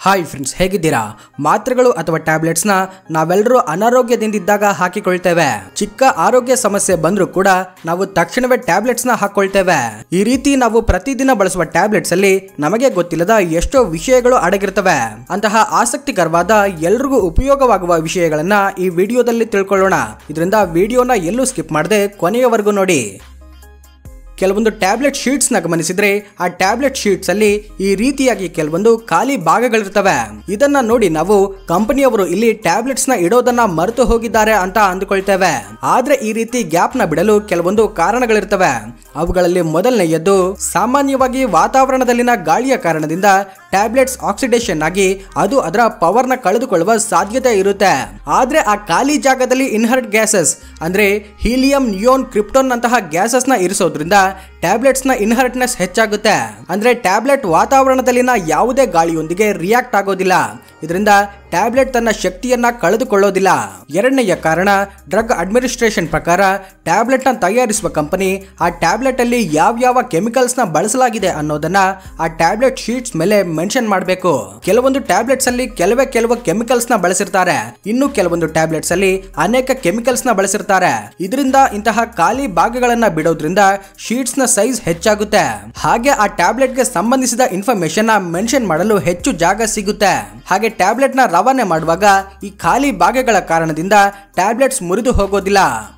hi friends ಹೇಗಿದ್ದೀರಾ ಮಾತ್ರೆಗಳು ಅಥವಾ ಟ್ಯಾಬ್ಲೆಟ್ಸ್ನ ನಾವೆಲ್ಲರೂ ಅನಾರೋಗ್ಯದಿಂದಿದ್ದಾಗ ಹಾಕಿಕೊಳ್ತೇವೆ ಚಿಕ್ಕ ಆರೋಗ್ಯ ಸಮಸ್ಯೆ ಬಂದರೂ ಕೂಡ ನಾವು ತಕ್ಷಣವೇ ಟ್ಯಾಬ್ಲೆಟ್ಸ್ನ ಹಾಕೊಳ್ತೇವೆ ಈ ರೀತಿ ನಾವು ಪ್ರತಿದಿನ ಬಳಸುವ ಟ್ಯಾಬ್ಲೆಟ್ಸ್ ಅಲ್ಲಿ ನಮಗೆ ಗೊತ್ತಿಲ್ಲದ ಎಷ್ಟೋ ವಿಷಯಗಳು ಅಡಗಿರ್ತವೆ ಅಂತಹ ಆಸಕ್ತಿಕರವಾದ ಎಲ್ರಿಗೂ ಉಪಯೋಗವಾಗುವ ವಿಷಯಗಳನ್ನ ಈ ವಿಡಿಯೋದಲ್ಲಿ ತಿಳ್ಕೊಳ್ಳೋಣ ಇದರಿಂದ ವಿಡಿಯೋನ ಎಲ್ಲೂ ಸ್ಕಿಪ್ ಮಾಡದೆ ಕೊನೆಯವರೆಗೂ ನೋಡಿ ಕೆಲವೊಂದು ಟ್ಯಾಬ್ಲೆಟ್ ಶೀಟ್ಸ್ನ ಗಮನಿಸಿದ್ರೆ ಆ ಟ್ಯಾಬ್ಲೆಟ್ ಶೀಟ್ಸ್ ಅಲ್ಲಿ ಈ ರೀತಿಯಾಗಿ ಕೆಲವೊಂದು ಖಾಲಿ ಭಾಗಗಳಿರ್ತವೆ ಇದನ್ನ ನೋಡಿ ನಾವು ಕಂಪನಿಯವರು ಇಲ್ಲಿ ಟ್ಯಾಬ್ಲೆಟ್ಸ್ ನ ಇಡೋದನ್ನ ಮರೆತು ಹೋಗಿದ್ದಾರೆ ಅಂತ ಅಂದುಕೊಳ್ತೇವೆ ಆದ್ರೆ ಈ ರೀತಿ ಗ್ಯಾಪ್ ನ ಬಿಡಲು ಕೆಲವೊಂದು ಕಾರಣಗಳಿರ್ತವೆ ಅವುಗಳಲ್ಲಿ ಮೊದಲನೆಯದ್ದು ಸಾಮಾನ್ಯವಾಗಿ ವಾತಾವರಣದಲ್ಲಿನ ಗಾಳಿಯ ಕಾರಣದಿಂದ ಟ್ಯಾಬ್ಲೆಟ್ಸ್ ಆಕ್ಸಿಡೇಷನ್ ಆಗಿ ಅದು ಅದರ ಪವರ್ ನ ಕಳೆದುಕೊಳ್ಳುವ ಸಾಧ್ಯತೆ ಇರುತ್ತೆ ಆದ್ರೆ ಆ ಖಾಲಿ ಜಾಗದಲ್ಲಿ ಇನ್ಹರ್ಟ್ ಗ್ಯಾಸಸ್ ಅಂದ್ರೆ ಹೀಲಿಯಂ ನಿಯೋನ್ ಕ್ರಿಪ್ಟೋನ್ ನಂತಹ ಗ್ಯಾಸಸ್ ನ ಇರಿಸೋದ್ರಿಂದ ಟ್ಯಾಬ್ಲೆಟ್ಸ್ ನ ಇನ್ಹರ್ಟ್ನೆಸ್ ಹೆಚ್ಚಾಗುತ್ತೆ ಅಂದ್ರೆ ಟ್ಯಾಬ್ಲೆಟ್ ವಾತಾವರಣದಲ್ಲಿನ ಯಾವುದೇ ಗಾಳಿಯೊಂದಿಗೆ ರಿಯಾಕ್ಟ್ ಆಗೋದಿಲ್ಲ ಇದರಿಂದ ಟ್ಯಾಬ್ಲೆಟ್ ತನ್ನ ಶಕ್ತಿಯನ್ನ ಕಳೆದುಕೊಳ್ಳೋದಿಲ್ಲ ಎರಡನೆಯ ಕಾರಣ ಡ್ರಗ್ ಅಡ್ಮಿನಿಸ್ಟ್ರೇಷನ್ ಪ್ರಕಾರ ಟ್ಯಾಬ್ಲೆಟ್ ನ ತಯಾರಿಸುವ ಕಂಪನಿ ಆ ಟ್ಯಾಬ್ಲೆಟ್ ಅಲ್ಲಿ ಯಾವ್ಯಾವ ಕೆಮಿಕಲ್ಸ್ ನ ಬಳಸಲಾಗಿದೆ ಅನ್ನೋದನ್ನ ಆ ಟ್ಯಾಬ್ಲೆಟ್ ಶೀಟ್ಸ್ ಮೇಲೆ ಮೆನ್ಷನ್ ಮಾಡಬೇಕು ಕೆಲವೊಂದು ಟ್ಯಾಬ್ಲೆಟ್ಸ್ ಅಲ್ಲಿ ಕೆಲವೇ ಕೆಲವು ಕೆಮಿಕಲ್ಸ್ ನ ಬಳಸಿರ್ತಾರೆ ಇನ್ನು ಕೆಲವೊಂದು ಟ್ಯಾಬ್ಲೆಟ್ಸ್ ಅಲ್ಲಿ ಅನೇಕ ಕೆಮಿಕಲ್ಸ್ ನ ಬಳಸಿರ್ತಾರೆ ಇದರಿಂದ ಇಂತಹ ಖಾಲಿ ಭಾಗಗಳನ್ನ ಬಿಡೋದ್ರಿಂದ ಶೀಟ್ಸ್ ನ ಸೈಜ್ ಹೆಚ್ಚಾಗುತ್ತೆ ಹಾಗೆ ಆ ಟ್ಯಾಬ್ಲೆಟ್ ಗೆ ಸಂಬಂಧಿಸಿದ ಇನ್ಫಾರ್ಮೇಶನ್ ನ ಮೆನ್ಷನ್ ಮಾಡಲು ಹೆಚ್ಚು ಜಾಗ ಸಿಗುತ್ತೆ ಹಾಗೆ ಟ್ಯಾಬ್ಲೆಟ್ ನ ರವಾನೆ ಮಾಡುವಾಗ ಈ ಖಾಲಿ ಭಾಗಗಳ ಕಾರಣದಿಂದ ಟ್ಯಾಬ್ಲೆಟ್ಸ್ ಮುರಿದು ಹೋಗೋದಿಲ್ಲ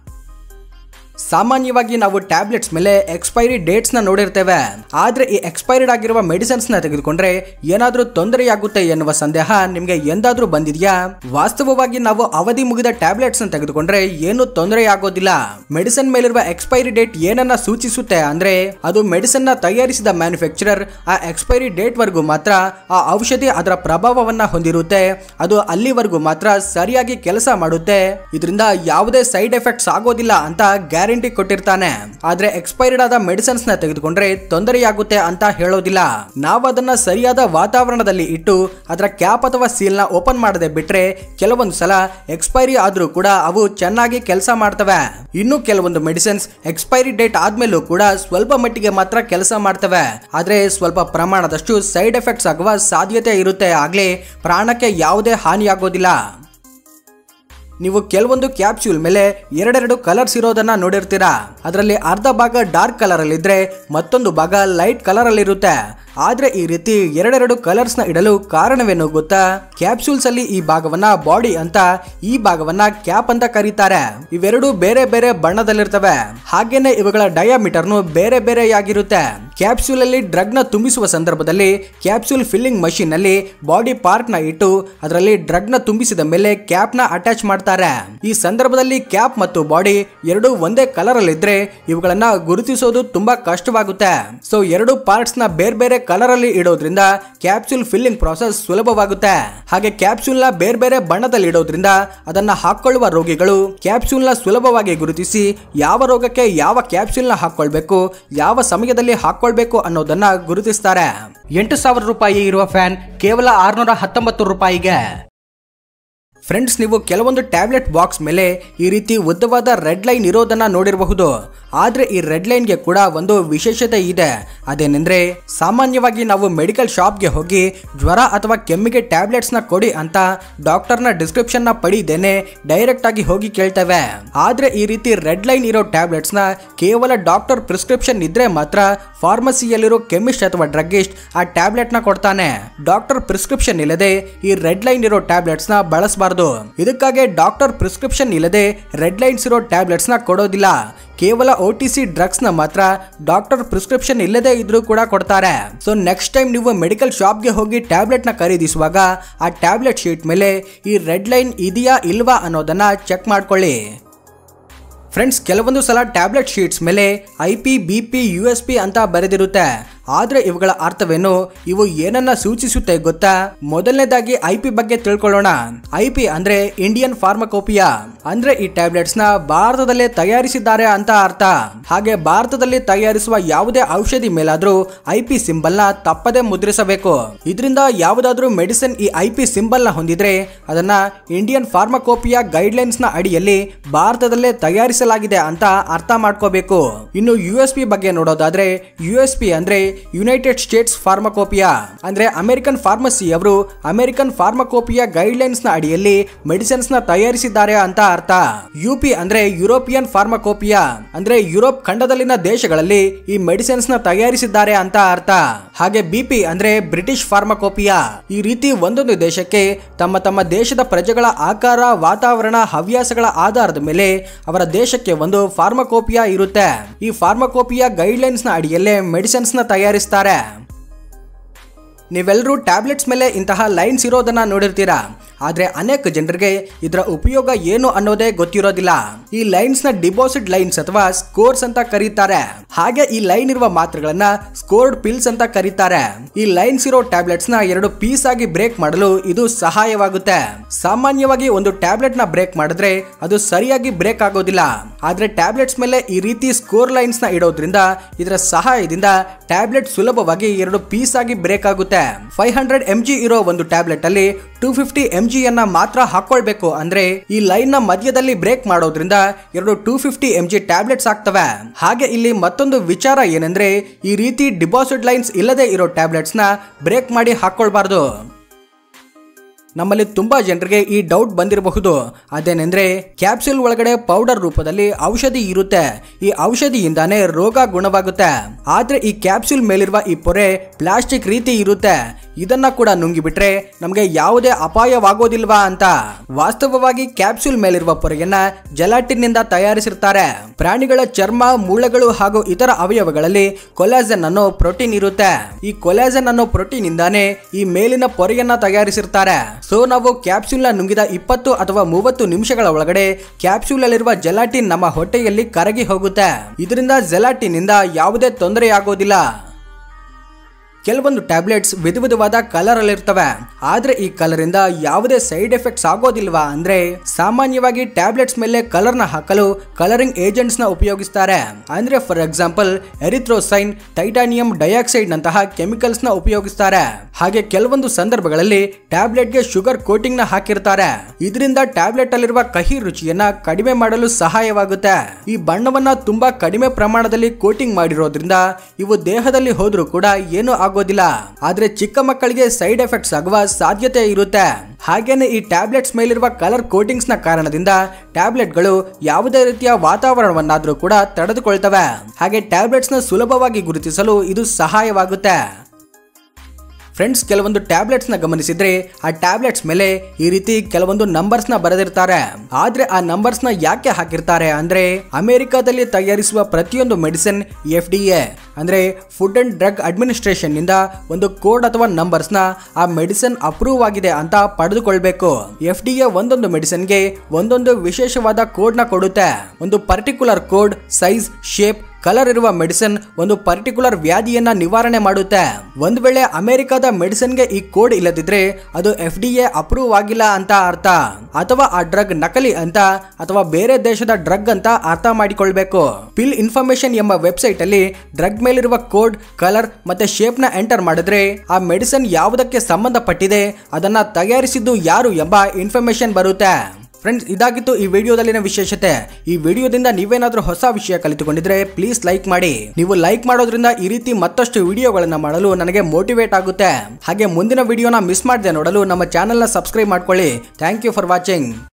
ಸಾಮಾನ್ಯವಾಗಿ ನಾವು ಟ್ಯಾಬ್ಲೆಟ್ಸ್ ಮೇಲೆ ಎಕ್ಸ್ಪೈರಿ ಡೇಟ್ಸ್ ನ ನೋಡಿರ್ತೇವೆ ಆದ್ರೆ ಈ ಎಕ್ಸ್ಪೈರ್ಡ್ ಆಗಿರುವ ಮೆಡಿಸಿನ್ಸ್ ನ ತೆಗೆದುಕೊಂಡ್ರೆ ಏನಾದ್ರೂ ತೊಂದರೆಯಾಗುತ್ತೆ ಎನ್ನುವ ಸಂದೇಹ ನಿಮ್ಗೆ ಎಂದಾದ್ರೂ ಬಂದಿದ್ಯಾ ವಾಸ್ತವವಾಗಿ ನಾವು ಅವಧಿ ಮುಗಿದ ಟ್ಯಾಬ್ಲೆಟ್ಸ್ ನ ತೆಗೆದುಕೊಂಡ್ರೆ ಏನು ತೊಂದರೆಯಾಗೋದಿಲ್ಲ ಮೆಡಿಸಿನ್ ಮೇಲಿರುವ ಎಕ್ಸ್ಪೈರಿ ಡೇಟ್ ಏನನ್ನ ಸೂಚಿಸುತ್ತೆ ಅಂದ್ರೆ ಅದು ಮೆಡಿಸಿನ್ ನ ತಯಾರಿಸಿದ ಮ್ಯಾನುಫ್ಯಾಕ್ಚರರ್ ಆ ಎಕ್ಸ್ಪೈರಿ ಡೇಟ್ ವರೆಗೂ ಮಾತ್ರ ಆ ಔಷಧಿ ಅದರ ಪ್ರಭಾವವನ್ನ ಹೊಂದಿರುತ್ತೆ ಅದು ಅಲ್ಲಿವರೆಗೂ ಮಾತ್ರ ಸರಿಯಾಗಿ ಕೆಲಸ ಮಾಡುತ್ತೆ ಇದರಿಂದ ಯಾವುದೇ ಸೈಡ್ ಎಫೆಕ್ಟ್ಸ್ ಆಗೋದಿಲ್ಲ ಅಂತ ಗ್ಯಾರಂಟಿ ಕೊಟ್ಟಿರ್ತಾನೆ ಆದ್ರೆ ಎಕ್ಸ್ಪೈರ್ಡ್ ಆದ ಮೆಡಿಸಿನ್ಸ್ ನ ತೆಗೆದುಕೊಂಡ್ರೆ ತೊಂದರೆಯಾಗುತ್ತೆ ಅಂತ ಹೇಳೋದಿಲ್ಲ ನಾವು ಅದನ್ನ ಸರಿಯಾದ ವಾತಾವರಣದಲ್ಲಿ ಇಟ್ಟು ಅದರ ಕ್ಯಾಪ್ ಅಥವಾ ಸೀಲ್ ನ ಓಪನ್ ಮಾಡದೆ ಬಿಟ್ರೆ ಕೆಲವೊಂದು ಸಲ ಎಕ್ಸ್ಪೈರಿ ಆದ್ರೂ ಕೂಡ ಅವು ಚೆನ್ನಾಗಿ ಕೆಲಸ ಮಾಡ್ತವೆ ಇನ್ನು ಕೆಲವೊಂದು ಮೆಡಿಸಿನ್ಸ್ ಎಕ್ಸ್ಪೈರಿ ಡೇಟ್ ಆದ್ಮೇಲೂ ಕೂಡ ಸ್ವಲ್ಪ ಮಟ್ಟಿಗೆ ಮಾತ್ರ ಕೆಲಸ ಮಾಡ್ತವೆ ಆದ್ರೆ ಸ್ವಲ್ಪ ಪ್ರಮಾಣದಷ್ಟು ಸೈಡ್ ಎಫೆಕ್ಟ್ಸ್ ಆಗುವ ಸಾಧ್ಯತೆ ಇರುತ್ತೆ ಆಗ್ಲೇ ಪ್ರಾಣಕ್ಕೆ ಯಾವುದೇ ಹಾನಿಯಾಗೋದಿಲ್ಲ ನೀವು ಕೆಲವೊಂದು ಕ್ಯಾಪ್ಸ್ಯೂಲ್ ಮೇಲೆ ಎರಡೆರಡು ಕಲರ್ಸ್ ಇರೋದನ್ನ ನೋಡಿರ್ತೀರಾ ಅದರಲ್ಲಿ ಅರ್ಧ ಭಾಗ ಡಾರ್ಕ್ ಕಲರ್ ಅಲ್ಲಿ ಇದ್ರೆ ಮತ್ತೊಂದು ಭಾಗ ಲೈಟ್ ಕಲರ್ ಅಲ್ಲಿ ಇರುತ್ತೆ ಆದ್ರೆ ಈ ರೀತಿ ಎರಡೆರಡು ಕಲರ್ಸ್ ನ ಇಡಲು ಕಾರಣವೇನು ಗೊತ್ತಾ ಕ್ಯಾಪ್ಸೂಲ್ಸ್ ಅಲ್ಲಿ ಈ ಭಾಗವನ್ನ ಬಾಡಿ ಅಂತ ಈ ಭಾಗವನ್ನ ಕ್ಯಾಪ್ ಅಂತ ಕರೀತಾರೆ ಇವೆರಡು ಬೇರೆ ಬೇರೆ ಬಣ್ಣದಲ್ಲಿರ್ತವೆ ಹಾಗೇನೆ ಇವುಗಳ ಡಯಾಮೀಟರ್ನು ಬೇರೆ ಬೇರೆಯಾಗಿರುತ್ತೆ ಕ್ಯಾಪ್ಸೂಲ್ ಅಲ್ಲಿ ಡ್ರಗ್ ನ ತುಂಬಿಸುವ ಸಂದರ್ಭದಲ್ಲಿ ಕ್ಯಾಪ್ಸೂಲ್ ಫಿಲ್ಲಿಂಗ್ ಮಷೀನ್ ನಲ್ಲಿ ಬಾಡಿ ಪಾರ್ಟ್ ನ ಇಟ್ಟು ಅದರಲ್ಲಿ ಡ್ರಗ್ ನ ತುಂಬಿಸಿದ ಮೇಲೆ ಕ್ಯಾಪ್ ನ ಅಟ್ಯಾಚ್ ಮಾಡ್ತಾರೆ ಈ ಸಂದರ್ಭದಲ್ಲಿ ಕ್ಯಾಪ್ ಮತ್ತು ಬಾಡಿ ಎರಡು ಒಂದೇ ಕಲರ್ ಅಲ್ಲಿ ಇದ್ರೆ ಇವುಗಳನ್ನ ಗುರುತಿಸೋದು ತುಂಬಾ ಕಷ್ಟವಾಗುತ್ತೆ ಸೊ ಎರಡು ಪಾರ್ಟ್ಸ್ ನ ಬೇರೆ ಬೇರೆ ಕಲರ್ ಅಲ್ಲಿ ಇಡೋದ್ರಿಂದ ಕ್ಯಾಪ್ಸೂಲ್ ಫಿಲ್ಲಿಂಗ್ ಪ್ರಾಸೆಸ್ ಸುಲಭವಾಗುತ್ತೆ ಹಾಗೆ ಕ್ಯಾಪ್ಸೂಲ್ ನ ಬೇರೆ ಬೇರೆ ಬಣ್ಣದಲ್ಲಿ ಇಡೋದ್ರಿಂದ ಅದನ್ನ ಹಾಕೊಳ್ಳುವ ರೋಗಿಗಳು ಕ್ಯಾಪ್ಸೂಲ್ ನ ಸುಲಭವಾಗಿ ಗುರುತಿಸಿ ಯಾವ ರೋಗಕ್ಕೆ ಯಾವ ಕ್ಯಾಪ್ಸೂಲ್ ನ ಹಾಕೊಳ್ಬೇಕು ಯಾವ ಸಮಯದಲ್ಲಿ ಹಾಕೊಳ್ಬೇಕು ಅನ್ನೋದನ್ನ ಗುರುತಿಸ್ತಾರೆ ಎಂಟು ಸಾವಿರ ರೂಪಾಯಿ ಇರುವ ಫ್ಯಾನ್ ಕೇವಲ ಆರ್ನೂರ ಹತ್ತೊಂಬತ್ತು ರೂಪಾಯಿಗೆ ಫ್ರೆಂಡ್ಸ್ ನೀವು ಕೆಲವೊಂದು ಟ್ಯಾಬ್ಲೆಟ್ ಬಾಕ್ಸ್ ಮೇಲೆ ಈ ರೀತಿ ಉದ್ದವಾದ ರೆಡ್ ಲೈನ್ ಇರೋದನ್ನ ನೋಡಿರಬಹುದು ಆದ್ರೆ ಈ ರೆಡ್ ಲೈನ್ಗೆ ಕೂಡ ಒಂದು ವಿಶೇಷತೆ ಇದೆ ಅದೇನೆಂದ್ರೆ ಸಾಮಾನ್ಯವಾಗಿ ನಾವು ಮೆಡಿಕಲ್ ಶಾಪ್ಗೆ ಹೋಗಿ ಜ್ವರ ಅಥವಾ ಕೆಮ್ಮಿಗೆ ಟ್ಯಾಬ್ಲೆಟ್ಸ್ ನ ಕೊಡಿ ಅಂತ ಡಾಕ್ಟರ್ನ ಡಿಸ್ಕ್ರಿಪ್ಷನ್ ನ ಪಡೆದೇನೆ ಡೈರೆಕ್ಟ್ ಆಗಿ ಹೋಗಿ ಕೇಳ್ತೇವೆ ಆದ್ರೆ ಈ ರೀತಿ ರೆಡ್ ಲೈನ್ ಇರೋ ಟ್ಯಾಬ್ಲೆಟ್ಸ್ ನ ಕೇವಲ ಡಾಕ್ಟರ್ ಪ್ರಿಸ್ಕ್ರಿಪ್ಷನ್ ಇದ್ರೆ ಮಾತ್ರ ಫಾರ್ಮಸಿಯಲ್ಲಿರೋ ಕೆಮಿಸ್ಟ್ ಅಥವಾ ಡ್ರಗ್ಗಿಸ್ಟ್ ಆ ಟ್ಯಾಬ್ಲೆಟ್ ನ ಕೊಡ್ತಾನೆ ಡಾಕ್ಟರ್ ಪ್ರಿಸ್ಕ್ರಿಪ್ಷನ್ ಇಲ್ಲದೆ ಈ ರೆಡ್ ಲೈನ್ ಇರೋ ಟ್ಯಾಬ್ಲೆಟ್ಸ್ ನ ಬಳಸಬಾರದು ಇದಕ್ಕಾಗಿ ಡಾಕ್ಟರ್ ಪ್ರಿಸ್ಕ್ರಿಪ್ಷನ್ ಇಲ್ಲದೆ ರೆಡ್ ಲೈನ್ಸ್ ಇರೋ ಟ್ಯಾಬ್ಲೆಟ್ಸ್ ನ ಕೊಡೋದಿಲ್ಲ ಕೇವಲ ಒ ಟಿ ಸಿ ಡ್ರಗ್ಸ್ ನ ಮಾತ್ರ ಡಾಕ್ಟರ್ ಪ್ರಿಸ್ಕ್ರಿಪ್ಷನ್ ಇಲ್ಲದೆ ಇದ್ರೂ ಕೂಡ ಕೊಡ್ತಾರೆ ಸೊ ನೆಕ್ಸ್ಟ್ ಟೈಮ್ ನೀವು ಮೆಡಿಕಲ್ ಶಾಪ್ಗೆ ಹೋಗಿ ಟ್ಯಾಬ್ಲೆಟ್ ನ ಖರೀದಿಸುವಾಗ ಆ ಟ್ಯಾಬ್ಲೆಟ್ ಶೀಟ್ ಮೇಲೆ ಈ ರೆಡ್ ಲೈನ್ ಇದೆಯಾ ಇಲ್ವಾ ಅನ್ನೋದನ್ನ ಚೆಕ್ ಮಾಡ್ಕೊಳ್ಳಿ ಫ್ರೆಂಡ್ಸ್ ಕೆಲವೊಂದು ಸಲ ಟ್ಯಾಬ್ಲೆಟ್ ಶೀಟ್ಸ್ ಮೇಲೆ I P B P U S P ಅಂತ ಬರೆದಿರುತ್ತೆ ಆದ್ರೆ ಇವುಗಳ ಅರ್ಥವೇನು ಇವು ಏನನ್ನ ಸೂಚಿಸುತ್ತೆ ಗೊತ್ತಾ ಮೊದಲನೇದಾಗಿ ಐ ಪಿ ಬಗ್ಗೆ ತಿಳ್ಕೊಳ್ಳೋಣ ಐ ಪಿ ಅಂದ್ರೆ ಇಂಡಿಯನ್ ಫಾರ್ಮಕೋಪಿಯಾ ಅಂದ್ರೆ ಈ ಟ್ಯಾಬ್ಲೆಟ್ಸ್ ನ ಭಾರತದಲ್ಲೇ ತಯಾರಿಸಿದ್ದಾರೆ ಅಂತ ಅರ್ಥ ಹಾಗೆ ಭಾರತದಲ್ಲಿ ತಯಾರಿಸುವ ಯಾವುದೇ ಔಷಧಿ ಮೇಲಾದ್ರೂ ಐ ಪಿ ಸಿಂಬಲ್ ನ ತಪ್ಪದೆ ಮುದ್ರಿಸಬೇಕು ಇದರಿಂದ ಯಾವುದಾದ್ರೂ ಮೆಡಿಸಿನ್ ಈ ಐ ಪಿ ಸಿಂಬಲ್ ನ ಹೊಂದಿದ್ರೆ ಅದನ್ನ ಇಂಡಿಯನ್ ಫಾರ್ಮಕೋಪಿಯಾ ಗೈಡ್ಲೈನ್ಸ್ ನ ಅಡಿಯಲ್ಲಿ ಭಾರತದಲ್ಲೇ ತಯಾರಿಸಲಾಗಿದೆ ಅಂತ ಅರ್ಥ ಮಾಡ್ಕೋಬೇಕು ಇನ್ನು ಯು ಎಸ್ ಪಿ ಬಗ್ಗೆ ನೋಡೋದಾದ್ರೆ ಯು ಎಸ್ ಪಿ ಅಂದ್ರೆ ಯುನೈಟೆಡ್ ಸ್ಟೇಟ್ಸ್ ಫಾರ್ಮಕೋಪಿಯಾ ಅಂದ್ರೆ ಅಮೆರಿಕನ್ ಫಾರ್ಮಸಿ ಅವರು ಅಮೆರಿಕನ್ ಫಾರ್ಮಕೋಪಿಯಾ ಗೈಡ್ಲೈನ್ಸ್ ನ ಅಡಿಯಲ್ಲಿ ಮೆಡಿಸಿನ್ಸ್ ನ ತಯಾರಿಸಿದ್ದಾರೆ ಅಂತ ಅರ್ಥ ಯು ಪಿ ಅಂದ್ರೆ ಯುರೋಪಿಯನ್ ಫಾರ್ಮಕೋಪಿಯಾ ಅಂದ್ರೆ ಯುರೋಪ್ ಖಂಡದಲ್ಲಿನ ದೇಶಗಳಲ್ಲಿ ಈ ಮೆಡಿಸಿನ್ಸ್ ನ ತಯಾರಿಸಿದ್ದಾರೆ ಅಂತ ಅರ್ಥ ಹಾಗೆ ಬಿಪಿ ಅಂದ್ರೆ ಬ್ರಿಟಿಷ್ ಫಾರ್ಮಕೋಪಿಯಾ ಈ ರೀತಿ ಒಂದೊಂದು ದೇಶಕ್ಕೆ ತಮ್ಮ ತಮ್ಮ ದೇಶದ ಪ್ರಜೆಗಳ ಆಕಾರ ವಾತಾವರಣ ಹವ್ಯಾಸಗಳ ಆಧಾರದ ಮೇಲೆ ಅವರ ದೇಶಕ್ಕೆ ಒಂದು ಫಾರ್ಮಕೋಪಿಯಾ ಇರುತ್ತೆ ಈ ಫಾರ್ಮಕೋಪಿಯಾ ಗೈಡ್ಲೈನ್ಸ್ ನ ಅಡಿಯಲ್ಲೇ ಮೆಡಿಸಿನ್ಸ್ ನ ತಯಾರಿಸ್ತಾರೆ ನೀವೆಲ್ಲರೂ ಟ್ಯಾಬ್ಲೆಟ್ಸ್ ಮೇಲೆ ಇಂತಹ ಲೈನ್ಸ್ ಇರೋದನ್ನ ನೋಡಿರ್ತೀರಾ ಆದ್ರೆ ಅನೇಕ ಜನರಿಗೆ ಇದರ ಉಪಯೋಗ ಏನು ಅನ್ನೋದೇ ಗೊತ್ತಿರೋದಿಲ್ಲ ಈ ಲೈನ್ಸ್ ನ ಡಿಪಾಸಿಟ್ ಲೈನ್ಸ್ ಅಥವಾ ಸ್ಕೋರ್ಸ್ ಅಂತ ಕರೀತಾರೆ ಹಾಗೆ ಈ ಲೈನ್ ಇರುವ ಮಾತ್ರೆಗಳನ್ನ ಸ್ಕೋರ್ಡ್ ಪಿಲ್ಸ್ ಅಂತ ಕರೀತಾರೆ ಈ ಲೈನ್ಸ್ ಇರೋ ಟ್ಯಾಬ್ಲೆಟ್ಸ್ ನ ಎರಡು ಪೀಸ್ ಆಗಿ ಬ್ರೇಕ್ ಮಾಡಲು ಇದು ಸಹಾಯವಾಗುತ್ತೆ ಸಾಮಾನ್ಯವಾಗಿ ಒಂದು ಟ್ಯಾಬ್ಲೆಟ್ ನ ಬ್ರೇಕ್ ಮಾಡಿದ್ರೆ ಅದು ಸರಿಯಾಗಿ ಬ್ರೇಕ್ ಆಗೋದಿಲ್ಲ ಆದ್ರೆ ಟ್ಯಾಬ್ಲೆಟ್ಸ್ ಮೇಲೆ ಈ ರೀತಿ ಸ್ಕೋರ್ ಲೈನ್ಸ್ ನ ಇಡೋದ್ರಿಂದ ಇದರ ಸಹಾಯದಿಂದ ಟ್ಯಾಬ್ಲೆಟ್ ಸುಲಭವಾಗಿ ಎರಡು ಪೀಸ್ ಆಗಿ ಬ್ರೇಕ್ ಆಗುತ್ತೆ ಫೈವ್ ಹಂಡ್ರೆಡ್ ಎಂ ಜಿ ಇರೋ ಒಂದು ಟ್ಯಾಬ್ಲೆಟ್ ಅಲ್ಲಿ ಟೂ ಫಿಫ್ಟಿ ಎಂ ಜಿ ಯನ್ನ ಮಾತ್ರ ಹಾಕೊಳ್ಬೇಕು ಅಂದ್ರೆ ಈ ಲೈನ್ ನ ಮಧ್ಯದಲ್ಲಿ ಬ್ರೇಕ್ ಮಾಡೋದ್ರಿಂದ ಎರಡು two fifty M G tablets ಆಗ್ತವೆ ಹಾಗೆ ಇಲ್ಲಿ ಮತ್ತೊಂದು ವಿಚಾರ ಏನಂದ್ರೆ ಈ ರೀತಿ ಡಿಪಾಸಿಟ್ ಲೈನ್ಸ್ ಇಲ್ಲದೆ ಇರೋ ಟ್ಯಾಬ್ಲೆಟ್ಸ್ ನ ಬ್ರೇಕ್ ಮಾಡಿ ಹಾಕೊಳ್ಬಾರ್ದು ನಮ್ಮಲ್ಲಿ ತುಂಬಾ ಜನರಿಗೆ ಈ ಡೌಟ್ ಬಂದಿರಬಹುದು ಅದೇನೆಂದ್ರೆ ಕ್ಯಾಪ್ಸೂಲ್ ಒಳಗಡೆ ಪೌಡರ್ ರೂಪದಲ್ಲಿ ಔಷಧಿ ಇರುತ್ತೆ ಈ ಔಷಧಿಯಿಂದಾನೇ ರೋಗ ಗುಣವಾಗುತ್ತೆ ಆದ್ರೆ ಈ ಕ್ಯಾಪ್ಸೂಲ್ ಮೇಲಿರುವ ಈ ಪೊರೆ ಪ್ಲಾಸ್ಟಿಕ್ ರೀತಿ ಇರುತ್ತೆ ಇದನ್ನ ಕೂಡ ನುಂಗಿಬಿಟ್ರೆ ನಮಗೆ ಯಾವುದೇ ಅಪಾಯವಾಗೋದಿಲ್ವಾ ಅಂತ ವಾಸ್ತವವಾಗಿ ಕ್ಯಾಪ್ಸೂಲ್ ಮೇಲಿರುವ ಪೊರೆಯನ್ನ ಜೆಲಾಟಿನ್ ನಿಂದ ತಯಾರಿಸಿರ್ತಾರೆ ಪ್ರಾಣಿಗಳ ಚರ್ಮ ಮೂಳೆಗಳು ಹಾಗೂ ಇತರ ಅವಯವಗಳಲ್ಲಿ ಕೊಲಾಜನ್ ಅನ್ನೋ ಪ್ರೋಟೀನ್ ಇರುತ್ತೆ ಈ ಕೊಲಾಜನ್ ಅನ್ನೋ ಪ್ರೋಟೀನ್ ಇಂದಾನೇ ಈ ಮೇಲಿನ ಪೊರೆಯನ್ನ ತಯಾರಿಸಿರ್ತಾರೆ ಸೊ ನಾವು ಕ್ಯಾಪ್ಸೂಲ್ ನ ನುಂಗಿದ ಇಪ್ಪತ್ತು ಅಥವಾ ಮೂವತ್ತು ನಿಮಿಷಗಳ ಒಳಗಡೆ ಕ್ಯಾಪ್ಸೂಲ್ ಅಲ್ಲಿರುವ ಜೆಲಾಟಿನ್ ನಮ್ಮ ಹೊಟ್ಟೆಯಲ್ಲಿ ಕರಗಿ ಹೋಗುತ್ತೆ ಇದರಿಂದ ಜೆಲಾಟಿನ್ ಇಂದ ಯಾವುದೇ ತೊಂದರೆ ಆಗೋದಿಲ್ಲ ಕೆಲವೊಂದು ಟ್ಯಾಬ್ಲೆಟ್ಸ್ ವಿಧ ವಿಧವಾದ ಕಲರ್ ಅಲ್ಲಿರ್ತವೆ ಆದ್ರೆ ಈ ಕಲರ್ ಇಂದ ಯಾವುದೇ ಸೈಡ್ ಎಫೆಕ್ಟ್ಸ್ ಆಗೋದಿಲ್ವಾ ಅಂದ್ರೆ ಸಾಮಾನ್ಯವಾಗಿ ಟ್ಯಾಬ್ಲೆಟ್ಸ್ ಮೇಲೆ ಕಲರ್ ನ ಹಾಕಲು ಕಲರಿಂಗ್ ಏಜೆಂಟ್ಸ್ ನ ಉಪಯೋಗಿಸ್ತಾರೆ ಅಂದ್ರೆ for example erythrosine titanium dioxide ನಂತಹ ಕೆಮಿಕಲ್ಸ್ ನ ಉಪಯೋಗಿಸ್ತಾರೆ ಹಾಗೆ ಕೆಲವೊಂದು ಸಂದರ್ಭಗಳಲ್ಲಿ ಟ್ಯಾಬ್ಲೆಟ್ ಗೆ ಶುಗರ್ ಕೋಟಿಂಗ್ ನ ಹಾಕಿರ್ತಾರೆ ಇದರಿಂದ ಟ್ಯಾಬ್ಲೆಟ್ ಅಲ್ಲಿರುವ ಕಹಿ ರುಚಿಯನ್ನ ಕಡಿಮೆ ಮಾಡಲು ಸಹಾಯವಾಗುತ್ತೆ ಈ ಬಣ್ಣವನ್ನ ತುಂಬಾ ಕಡಿಮೆ ಪ್ರಮಾಣದಲ್ಲಿ ಕೋಟಿಂಗ್ ಮಾಡಿರೋದ್ರಿಂದ ಇವು ದೇಹದಲ್ಲಿ ಹೋದ್ರೂ ಕೂಡ ಏನು ಆಗೋದಿಲ್ಲ ಆದ್ರೆ ಚಿಕ್ಕ ಮಕ್ಕಳಿಗೆ ಸೈಡ್ ಎಫೆಕ್ಟ್ಸ್ ಆಗುವ ಸಾಧ್ಯತೆ ಇರುತ್ತೆ ಹಾಗೇನೆ ಈ ಟ್ಯಾಬ್ಲೆಟ್ಸ್ ಮೇಲಿರುವ ಕಲರ್ ಕೋಟಿಂಗ್ಸ್ ನ ಕಾರಣದಿಂದ ಟ್ಯಾಬ್ಲೆಟ್ಗಳು ಯಾವುದೇ ರೀತಿಯ ವಾತಾವರಣವನ್ನಾದ್ರೂ ಕೂಡ ತಡೆದುಕೊಳ್ತವೆ ಹಾಗೆ ಟ್ಯಾಬ್ಲೆಟ್ಸ್ ನ ಸುಲಭವಾಗಿ ಗುರುತಿಸಲು ಇದು ಸಹಾಯವಾಗುತ್ತೆ ಫ್ರೆಂಡ್ಸ್ ಕೆಲವೊಂದು ಟ್ಯಾಬ್ಲೆಟ್ಸ್ ನ ಗಮನಿಸಿದ್ರೆ ಆ ಟ್ಯಾಬ್ಲೆಟ್ಸ್ ಮೇಲೆ ಈ ರೀತಿ ಕೆಲವೊಂದು ನಂಬರ್ಸ್ ನ ಬರೆದಿರ್ತಾರೆ ಆದ್ರೆ ಆ ನಂಬರ್ಸ್ ನ ಯಾಕೆ ಹಾಕಿರ್ತಾರೆ ಅಂದ್ರೆ ಅಮೆರಿಕಾದಲ್ಲಿ ತಯಾರಿಸುವ ಪ್ರತಿಯೊಂದು ಮೆಡಿಸಿನ್ ಎಫ್ ಡಿ ಎ ಅಂದ್ರೆ ಫುಡ್ ಅಂಡ್ ಡ್ರಗ್ ಅಡ್ಮಿನಿಸ್ಟ್ರೇಷನ್ ನಿಂದ ಒಂದು ಕೋಡ್ ಅಥವಾ ನಂಬರ್ಸ್ ನ ಆ ಮೆಡಿಸಿನ್ ಅಪ್ರೂವ್ ಆಗಿದೆ ಅಂತ ಪಡೆದುಕೊಳ್ಬೇಕು ಎಫ್ ಡಿ ಎ ಒಂದೊಂದು ಮೆಡಿಸಿನ್ಗೆ ಒಂದೊಂದು ವಿಶೇಷವಾದ ಕೋಡ್ ನ ಕೊಡುತ್ತೆ ಒಂದು particular code size shape colour ಇರುವ ಮೆಡಿಸಿನ್ ಒಂದು ಪರ್ಟಿಕ್ಯುಲರ್ ವ್ಯಾಧಿಯನ್ನ ನಿವಾರಣೆ ಮಾಡುತ್ತೆ ಒಂದ್ ವೇಳೆ ಅಮೆರಿಕದ ಮೆಡಿಸಿನ್ಗೆ ಈ ಕೋಡ್ ಇಲ್ಲದಿದ್ರೆ ಅದು ಎಫ್ ಡಿ ಎ ಅಪ್ರೂವ್ ಆಗಿಲ್ಲ ಅಂತ ಅರ್ಥ ಅಥವಾ ಆ ಡ್ರಗ್ ನಕಲಿ ಅಂತ ಅಥವಾ ಬೇರೆ ದೇಶದ ಡ್ರಗ್ ಅಂತ ಅರ್ಥ ಮಾಡಿಕೊಳ್ಬೇಕು ಪಿಲ್ ಇನ್ಫಾರ್ಮೇಶನ್ ಎಂಬ ವೆಬ್ಸೈಟ್ ಅಲ್ಲಿ ಡ್ರಗ್ ಮೇಲಿರುವ ಕೋಡ್ ಕಲರ್ ಮತ್ತೆ ಶೇಪ್ ನ ಎಂಟರ್ ಮಾಡಿದ್ರೆ ಆ ಮೆಡಿಸಿನ್ ಯಾವುದಕ್ಕೆ ಸಂಬಂಧಪಟ್ಟಿದೆ ಅದನ್ನ ತಯಾರಿಸಿದ್ದು ಯಾರು ಎಂಬ ಇನ್ಫಾರ್ಮೇಶನ್ ಬರುತ್ತೆ ಫ್ರೆಂಡ್ಸ್ ಇದಾಗಿತ್ತು ಈ ವಿಡಿಯೋದಲ್ಲಿನ ವಿಶೇಷತೆ ಈ ವಿಡಿಯೋದಿಂದ ನೀವೇನಾದ್ರೂ ಹೊಸ ವಿಷಯ ಕಲಿತುಕೊಂಡಿದ್ರೆ ಪ್ಲೀಸ್ ಲೈಕ್ ಮಾಡಿ ನೀವು ಲೈಕ್ ಮಾಡೋದ್ರಿಂದ ಈ ರೀತಿ ಮತ್ತಷ್ಟು ವಿಡಿಯೋಗಳನ್ನ ಮಾಡಲು ನನಗೆ ಮೋಟಿವೇಟ್ ಆಗುತ್ತೆ ಹಾಗೆ ಮುಂದಿನ ವಿಡಿಯೋನ ಮಿಸ್ ಮಾಡದೆ ನೋಡಲು ನಮ್ಮ ಚಾನೆಲ್ನ ಸಬ್ಸ್ಕ್ರೈಬ್ ಮಾಡ್ಕೊಳ್ಳಿ ಥ್ಯಾಂಕ್ ಯು ಫಾರ್ ವಾಚಿಂಗ್